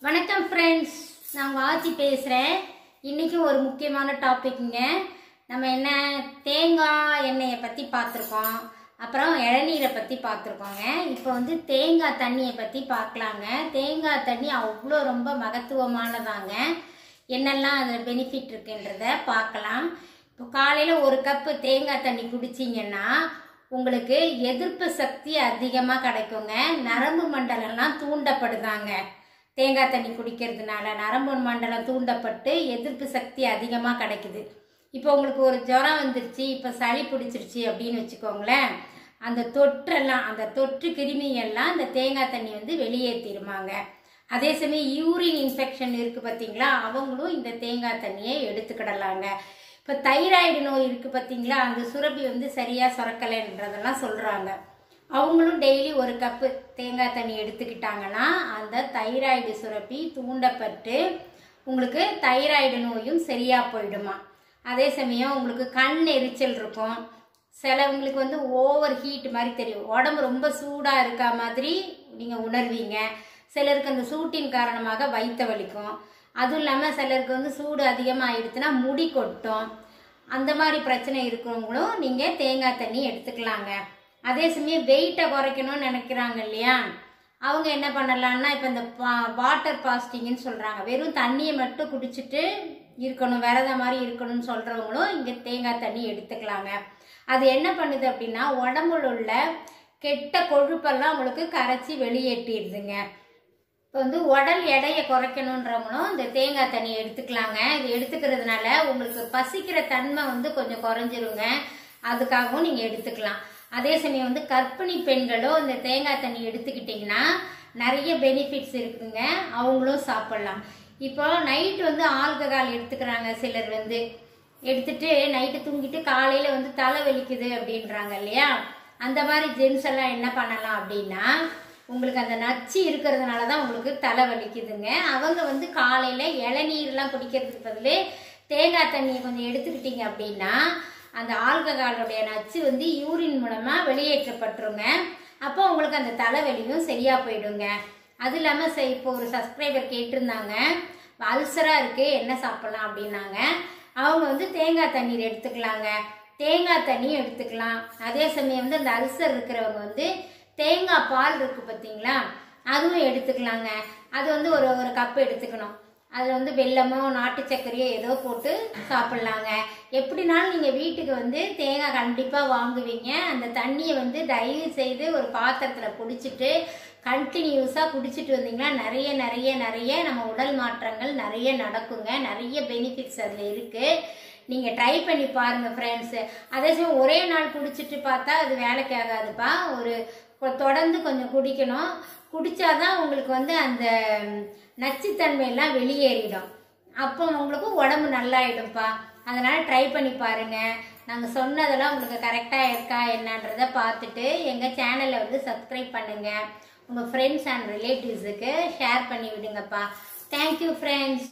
வணக்கம் ஃப்ரெண்ட்ஸ் நான் உங்கள் ஆச்சி பேசுகிறேன் இன்றைக்கி ஒரு முக்கியமான டாபிக்ங்க நம்ம என்ன தேங்காய் எண்ணெயை பற்றி பார்த்துருக்கோம் அப்புறம் இளநீரை பற்றி பார்த்துருக்கோங்க இப்போ வந்து தேங்காய் தண்ணியை பற்றி பார்க்கலாங்க தேங்காய் தண்ணி அவ்வளோ ரொம்ப மகத்துவமானதாங்க என்னெல்லாம் அதில் பெனிஃபிட் இருக்குன்றத பார்க்கலாம் இப்போ காலையில் ஒரு கப்பு தேங்காய் தண்ணி குடிச்சிங்கன்னா உங்களுக்கு எதிர்ப்பு சக்தி அதிகமாக கிடைக்குங்க நரம்பு மண்டலம்லாம் தூண்டப்படுதாங்க தேங்காய் தண்ணி குடிக்கிறதுனால நரம்பு மண்டலம் தூண்டப்பட்டு எதிர்ப்பு சக்தி அதிகமாக கிடைக்குது இப்போ உங்களுக்கு ஒரு ஜுரம் வந்துருச்சு இப்போ சளி பிடிச்சிருச்சு அப்படின்னு வச்சுக்கோங்களேன் அந்த தொற்றெல்லாம் அந்த தொற்று கிருமியெல்லாம் அந்த தேங்காய் தண்ணி வந்து வெளியேற்றிருமாங்க அதே சமயம் யூரின் இன்ஃபெக்ஷன் இருக்குது பார்த்தீங்களா அவங்களும் இந்த தேங்காய் தண்ணியை எடுத்துக்கிடலாங்க இப்போ தைராய்டு நோய் இருக்குது பார்த்தீங்களா அந்த சுரப்பி வந்து சரியாக சுரக்கலைன்றதெல்லாம் சொல்கிறாங்க அவங்களும் டெய்லி ஒரு கப்பு தேங்காய் தண்ணி எடுத்துக்கிட்டாங்கன்னா அந்த தைராய்டு சுரப்பி தூண்டப்பட்டு உங்களுக்கு தைராய்டு நோயும் சரியாக போயிடுமா அதே சமயம் உங்களுக்கு கண் எரிச்சல் இருக்கும் சிலவங்களுக்கு வந்து ஓவர் ஹீட் மாதிரி தெரியும் உடம்பு ரொம்ப சூடாக இருக்கா மாதிரி நீங்கள் உணர்வீங்க சிலருக்கு அந்த சூட்டின் காரணமாக வயிற்ற வலிக்கும் அதுவும் இல்லாமல் சிலருக்கு வந்து சூடு அதிகமாகிடுச்சுன்னா முடி கொட்டும் அந்த மாதிரி பிரச்சனை இருக்கிறவங்களும் நீங்கள் தேங்காய் தண்ணி எடுத்துக்கலாங்க அதே சமயம் வெயிட்டை குறைக்கணும்னு நினைக்கிறாங்க இல்லையா அவங்க என்ன பண்ணலாம்னா இப்போ இந்த வாட்டர் பாஸ்டிங்னு சொல்கிறாங்க வெறும் தண்ணியை மட்டும் குடிச்சிட்டு இருக்கணும் விரத மாதிரி இருக்கணும்னு சொல்கிறவங்களும் இங்கே தேங்காய் தண்ணி எடுத்துக்கலாங்க அது என்ன பண்ணுது அப்படின்னா உடம்புல உள்ள கெட்ட கொழுப்பெல்லாம் உங்களுக்கு கரைச்சி வெளியேற்றிடுதுங்க இப்போ வந்து உடல் எடையை குறைக்கணுன்றவங்களும் இந்த தேங்காய் தண்ணி எடுத்துக்கலாங்க இது எடுத்துக்கிறதுனால உங்களுக்கு பசிக்கிற தன்மை வந்து கொஞ்சம் குறைஞ்சிருங்க அதுக்காகவும் நீங்கள் எடுத்துக்கலாம் அதே சமயம் வந்து கர்ப்பிணி பெண்களும் இந்த தேங்காய் தண்ணி எடுத்துக்கிட்டிங்கன்னா நிறைய பெனிஃபிட்ஸ் இருக்குங்க அவங்களும் சாப்பிட்லாம் இப்போ நைட்டு வந்து ஆல்கஹால் எடுத்துக்கிறாங்க சிலர் வந்து எடுத்துட்டு நைட்டு தூங்கிட்டு காலையில் வந்து தலை வலிக்குது அப்படின்றாங்க இல்லையா அந்த மாதிரி ஜென்ஸ் எல்லாம் என்ன பண்ணலாம் அப்படின்னா உங்களுக்கு அந்த நச்சு இருக்கிறதுனால தான் உங்களுக்கு தலை வலிக்குதுங்க அவங்க வந்து காலையில் இளநீர்லாம் குடிக்கிறதுக்கு பதில் தேங்காய் தண்ணியை கொஞ்சம் எடுத்துக்கிட்டீங்க அப்படின்னா அந்த ஆல்கஹாலுடைய நச்சு வந்து யூரின் மூலமாக வெளியேற்றப்பட்டுருங்க அப்போ உங்களுக்கு அந்த தலைவலியும் சரியாக போயிடுங்க அது இல்லாமல் சரி இப்போ ஒரு சப்ஸ்கிரைபர் கேட்டிருந்தாங்க அல்சராக இருக்குது என்ன சாப்பிட்லாம் அப்படின்னாங்க அவங்க வந்து தேங்காய் தண்ணீர் எடுத்துக்கலாங்க தேங்காய் தண்ணியும் எடுத்துக்கலாம் அதே சமயம் வந்து அந்த அல்சர் இருக்கிறவங்க வந்து தேங்காய் பால் இருக்குது பார்த்தீங்களா அதுவும் எடுத்துக்கலாங்க அது வந்து ஒரு ஒரு கப் எடுத்துக்கணும் அதில் வந்து வெல்லமோ நாட்டு சர்க்கரையோ ஏதோ போட்டு சாப்பிட்லாங்க எப்படினாலும் நீங்கள் வீட்டுக்கு வந்து தேங்காய் கண்டிப்பாக வாங்குவீங்க அந்த தண்ணியை வந்து தயவு செய்து ஒரு பாத்திரத்தில் பிடிச்சிட்டு கண்டினியூஸாக குடிச்சிட்டு வந்தீங்கன்னா நிறைய நிறைய நிறைய நம்ம உடல் மாற்றங்கள் நிறைய நடக்குங்க நிறைய பெனிஃபிட்ஸ் அதில் இருக்குது நீங்கள் ட்ரை பண்ணி பாருங்கள் ஃப்ரெண்ட்ஸு அதே சமயம் ஒரே நாள் குடிச்சிட்டு பார்த்தா அது வேலைக்கு ஆகாதுப்பா ஒரு தொடர்ந்து கொஞ்சம் குடிக்கணும் குடித்தாதான் உங்களுக்கு வந்து அந்த நச்சுத்தன்மையெல்லாம் வெளியேறிடும் அப்போ உங்களுக்கு உடம்பு நல்லாயிடும்ப்பா அதனால் ட்ரை பண்ணி பாருங்கள் நாங்கள் சொன்னதெல்லாம் உங்களுக்கு கரெக்டாக இருக்கா என்னன்றதை பார்த்துட்டு எங்கள் சேனலை வந்து சப்ஸ்கிரைப் பண்ணுங்கள் உங்கள் ஃப்ரெண்ட்ஸ் அண்ட் ரிலேட்டிவ்ஸுக்கு ஷேர் பண்ணி விடுங்கப்பா தேங்க்யூ ஃப்ரெண்ட்ஸ்